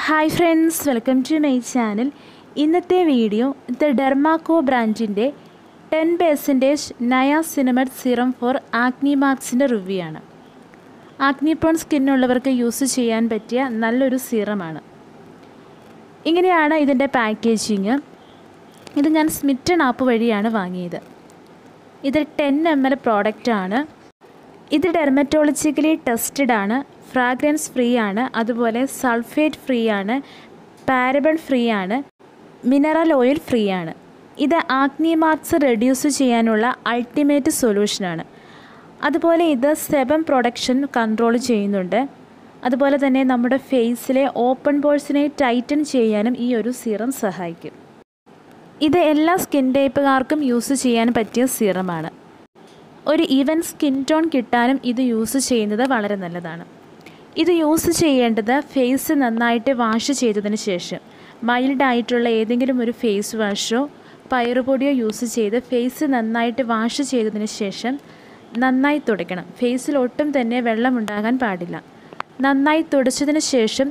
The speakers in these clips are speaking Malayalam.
hi friends welcome to my channel ഇന്നത്തെ വീഡിയോ ദ ഡെർമാക്കോ ബ്രാൻഡിൻ്റെ ten percentage niacinamide serum for acne മാർക്സിൻ്റെ റിവ്യൂ ആണ് ആക്നി പ്രോൺ സ്കിന്നുള്ളവർക്ക് യൂസ് ചെയ്യാൻ പറ്റിയ നല്ലൊരു സിറമാണ് ഇങ്ങനെയാണ് ഇതിൻ്റെ പാക്കേജിങ് ഇത് ഞാൻ സ്മിറ്റൺ ആപ്പ് വഴിയാണ് വാങ്ങിയത് ഇത് ടെൻ എം എൽ പ്രോഡക്റ്റാണ് ഇത് ഡെർമറ്റോളജിക്കലി ടെസ്റ്റഡ് ആണ് ഫ്രാഗ്രൻസ് ഫ്രീ ആണ് അതുപോലെ സൾഫേറ്റ് ഫ്രീ ആണ് പാരബൺ ഫ്രീ ആണ് മിനറൽ ഓയിൽ ഫ്രീ ആണ് ഇത് ആക്നി മാർക്സ് റെഡ്യൂസ് ചെയ്യാനുള്ള അൾട്ടിമേറ്റ് സൊല്യൂഷനാണ് അതുപോലെ ഇത് സെബം പ്രൊഡക്ഷൻ കൺട്രോൾ ചെയ്യുന്നുണ്ട് അതുപോലെ തന്നെ നമ്മുടെ ഫേസിലെ ഓപ്പൺ പോഴ്സിനെ ടൈറ്റൻ ചെയ്യാനും ഈ ഒരു സീറം സഹായിക്കും ഇത് എല്ലാ സ്കിൻ ടൈപ്പുകാർക്കും യൂസ് ചെയ്യാൻ പറ്റിയ സീറമാണ് ഒരു ഈവൻ സ്കിൻ ടോൺ കിട്ടാനും ഇത് യൂസ് ചെയ്യുന്നത് വളരെ നല്ലതാണ് ഇത് യൂസ് ചെയ്യേണ്ടത് ഫേസ് നന്നായിട്ട് വാഷ് ചെയ്തതിന് ശേഷം മൈൽഡ് ആയിട്ടുള്ള ഏതെങ്കിലും ഒരു ഫേസ് വാഷോ പയറുപൊടിയോ യൂസ് ചെയ്ത് ഫേസ് നന്നായിട്ട് വാഷ് ചെയ്തതിന് ശേഷം നന്നായി തുടയ്ക്കണം ഫേസിൽ ഒട്ടും തന്നെ വെള്ളം ഉണ്ടാകാൻ പാടില്ല നന്നായി തുടച്ചതിന് ശേഷം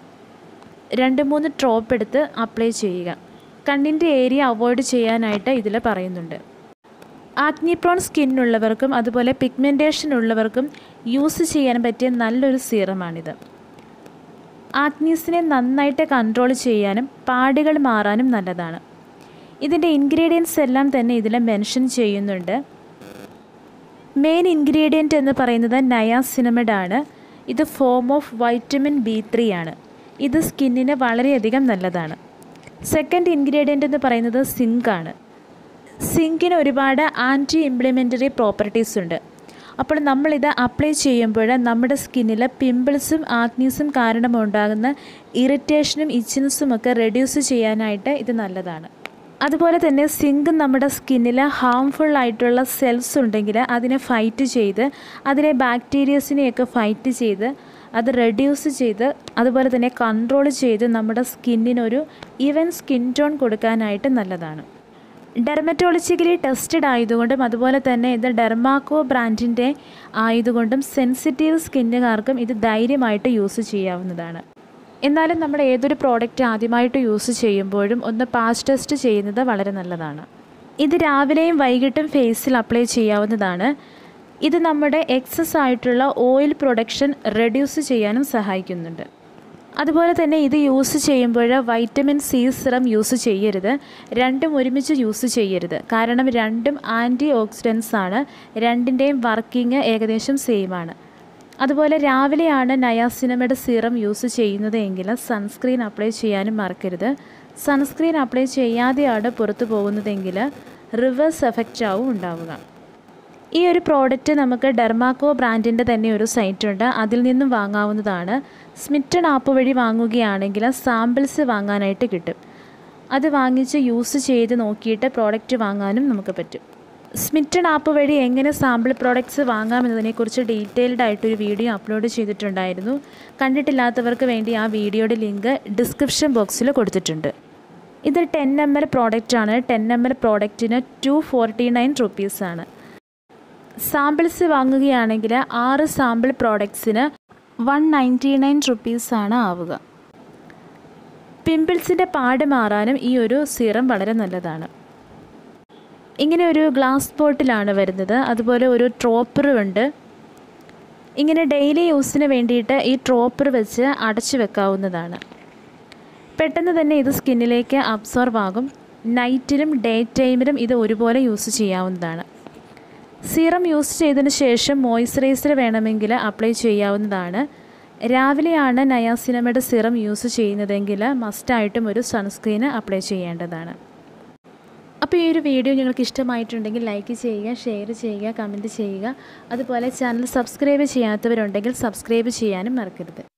രണ്ട് മൂന്ന് ഡ്രോപ്പ് എടുത്ത് അപ്ലൈ ചെയ്യുക കണ്ണിൻ്റെ ഏരിയ അവോയ്ഡ് ചെയ്യാനായിട്ട് ഇതിൽ പറയുന്നുണ്ട് ആഗ്നിപ്രോൺ സ്കിന്നുള്ളവർക്കും അതുപോലെ പിഗ്മെൻറ്റേഷൻ ഉള്ളവർക്കും യൂസ് ചെയ്യാൻ പറ്റിയ നല്ലൊരു സീറമാണിത് ആഗ്നീസിനെ നന്നായിട്ട് കൺട്രോൾ ചെയ്യാനും പാടുകൾ മാറാനും നല്ലതാണ് ഇതിൻ്റെ ഇൻഗ്രീഡിയൻസ് എല്ലാം തന്നെ ഇതിൽ മെൻഷൻ ചെയ്യുന്നുണ്ട് മെയിൻ ഇൻഗ്രീഡിയൻ്റ് എന്ന് പറയുന്നത് നയാസിനമഡ് ആണ് ഇത് form of vitamin B three ആണ് ഇത് സ്കിന്നിന് വളരെയധികം നല്ലതാണ് സെക്കൻഡ് ഇൻഗ്രീഡിയൻ്റ് എന്ന് പറയുന്നത് സിങ്ക് ആണ് സിങ്കിന് ഒരുപാട് ആൻറ്റി ഇംപ്ലിമെൻ്ററി പ്രോപ്പർട്ടീസ് ഉണ്ട് അപ്പോൾ നമ്മളിത് അപ്ലൈ ചെയ്യുമ്പോൾ നമ്മുടെ സ്കിന്നിൽ പിമ്പിൾസും ആഗ്നീസും കാരണമുണ്ടാകുന്ന ഇറിറ്റേഷനും ഇച്ചിൻസും ഒക്കെ റെഡ്യൂസ് ചെയ്യാനായിട്ട് ഇത് നല്ലതാണ് അതുപോലെ തന്നെ സിങ്ക് നമ്മുടെ സ്കിന്നിൽ ഹാംഫുൾ ആയിട്ടുള്ള സെൽസ് ഉണ്ടെങ്കിൽ അതിനെ ഫൈറ്റ് ചെയ്ത് അതിനെ ബാക്ടീരിയസിനെയൊക്കെ ഫൈറ്റ് ചെയ്ത് അത് റെഡ്യൂസ് ചെയ്ത് അതുപോലെ തന്നെ കൺട്രോൾ ചെയ്ത് നമ്മുടെ സ്കിന്നിനൊരു ഈവൻ സ്കിൻ ടോൺ കൊടുക്കാനായിട്ട് നല്ലതാണ് ഡെർമറ്റോളജിക്കലി ടെസ്റ്റഡ് ആയതുകൊണ്ടും അതുപോലെ തന്നെ ഇത് ഡെർമാക്കോ ബ്രാൻഡിൻ്റെ ആയതുകൊണ്ടും സെൻസിറ്റീവ് സ്കിന്നുകാർക്കും ഇത് ധൈര്യമായിട്ട് യൂസ് ചെയ്യാവുന്നതാണ് എന്നാലും നമ്മൾ ഏതൊരു പ്രോഡക്റ്റ് ആദ്യമായിട്ട് യൂസ് ചെയ്യുമ്പോഴും ഒന്ന് പാച്ച് ടെസ്റ്റ് ചെയ്യുന്നത് വളരെ നല്ലതാണ് ഇത് രാവിലെയും വൈകിട്ടും ഫേസിൽ അപ്ലൈ ചെയ്യാവുന്നതാണ് ഇത് നമ്മുടെ എക്സസ് ആയിട്ടുള്ള ഓയിൽ പ്രൊഡക്ഷൻ റെഡ്യൂസ് ചെയ്യാനും സഹായിക്കുന്നുണ്ട് അതുപോലെ തന്നെ ഇത് യൂസ് ചെയ്യുമ്പോൾ വൈറ്റമിൻ സി സിറം യൂസ് ചെയ്യരുത് രണ്ടും ഒരുമിച്ച് യൂസ് ചെയ്യരുത് കാരണം രണ്ടും ആൻറ്റി ഓക്സിഡൻസ് ആണ് രണ്ടിൻ്റെയും വർക്കിംഗ് ഏകദേശം സെയിം ആണ് അതുപോലെ രാവിലെയാണ് നയാസിനമയുടെ സിറം യൂസ് ചെയ്യുന്നത് എങ്കിൽ സൺസ്ക്രീൻ അപ്ലൈ ചെയ്യാനും മറക്കരുത് സൺസ്ക്രീൻ അപ്ലൈ ചെയ്യാതെയാണ് പുറത്തു പോകുന്നതെങ്കിൽ റിവേഴ്സ് എഫക്റ്റ് ആവും ഉണ്ടാവുക ഈ ഒരു പ്രോഡക്റ്റ് നമുക്ക് ഡെർമാക്കോ ബ്രാൻഡിൻ്റെ തന്നെ ഒരു സൈറ്റ് ഉണ്ട് അതിൽ നിന്നും വാങ്ങാവുന്നതാണ് സ്മിറ്റൺ ആപ്പ് വഴി വാങ്ങുകയാണെങ്കിൽ സാമ്പിൾസ് വാങ്ങാനായിട്ട് കിട്ടും അത് വാങ്ങിച്ച് യൂസ് ചെയ്ത് നോക്കിയിട്ട് പ്രോഡക്റ്റ് വാങ്ങാനും നമുക്ക് പറ്റും സ്മിറ്റൺ ആപ്പ് വഴി എങ്ങനെ സാമ്പിൾ പ്രോഡക്റ്റ്സ് വാങ്ങാമെന്നതിനെക്കുറിച്ച് ഡീറ്റെയിൽഡ് ആയിട്ടൊരു വീഡിയോ അപ്ലോഡ് ചെയ്തിട്ടുണ്ടായിരുന്നു കണ്ടിട്ടില്ലാത്തവർക്ക് വേണ്ടി ആ വീഡിയോയുടെ ലിങ്ക് ഡിസ്ക്രിപ്ഷൻ ബോക്സിൽ കൊടുത്തിട്ടുണ്ട് ഇത് ടെൻ എം എൽ പ്രോഡക്റ്റാണ് ടെൻ എം എൽ പ്രോഡക്റ്റിന് ടു ഫോർട്ടി നയൻ റുപ്പീസാണ് സാമ്പിൾസ് വാങ്ങുകയാണെങ്കിൽ ആറ് സാമ്പിൾ പ്രോഡക്ട്സിന് വൺ നയൻറ്റി നയൻ റുപ്പീസാണ് ആവുക പിമ്പിൾസിൻ്റെ പാട് മാറാനും ഈ ഒരു സീറം വളരെ നല്ലതാണ് ഇങ്ങനെ ഒരു ഗ്ലാസ് ബോട്ടിലാണ് വരുന്നത് അതുപോലെ ഒരു ട്രോപ്പറും ഉണ്ട് ഇങ്ങനെ ഡെയിലി യൂസിന് വേണ്ടിയിട്ട് ഈ ട്രോപ്പർ വെച്ച് അടച്ചു വെക്കാവുന്നതാണ് പെട്ടെന്ന് തന്നെ ഇത് സ്കിന്നിലേക്ക് അബ്സോർവ് ആകും നൈറ്റിലും ഡേ ടൈമിലും ഇത് ഒരുപോലെ യൂസ് ചെയ്യാവുന്നതാണ് സീറം യൂസ് ചെയ്തതിന് ശേഷം മോയ്സ്ചറൈസർ വേണമെങ്കിൽ അപ്ലൈ ചെയ്യാവുന്നതാണ് രാവിലെയാണ് നയാസിനമയുടെ സിറം യൂസ് ചെയ്യുന്നതെങ്കിൽ മസ്റ്റായിട്ടും ഒരു സൺസ്ക്രീന് അപ്ലൈ ചെയ്യേണ്ടതാണ് അപ്പോൾ ഈ ഒരു വീഡിയോ നിങ്ങൾക്ക് ഇഷ്ടമായിട്ടുണ്ടെങ്കിൽ ലൈക്ക് ചെയ്യുക ഷെയർ ചെയ്യുക കമൻറ്റ് ചെയ്യുക അതുപോലെ ചാനൽ സബ്സ്ക്രൈബ് ചെയ്യാത്തവരുണ്ടെങ്കിൽ സബ്സ്ക്രൈബ് ചെയ്യാനും മറക്കരുത്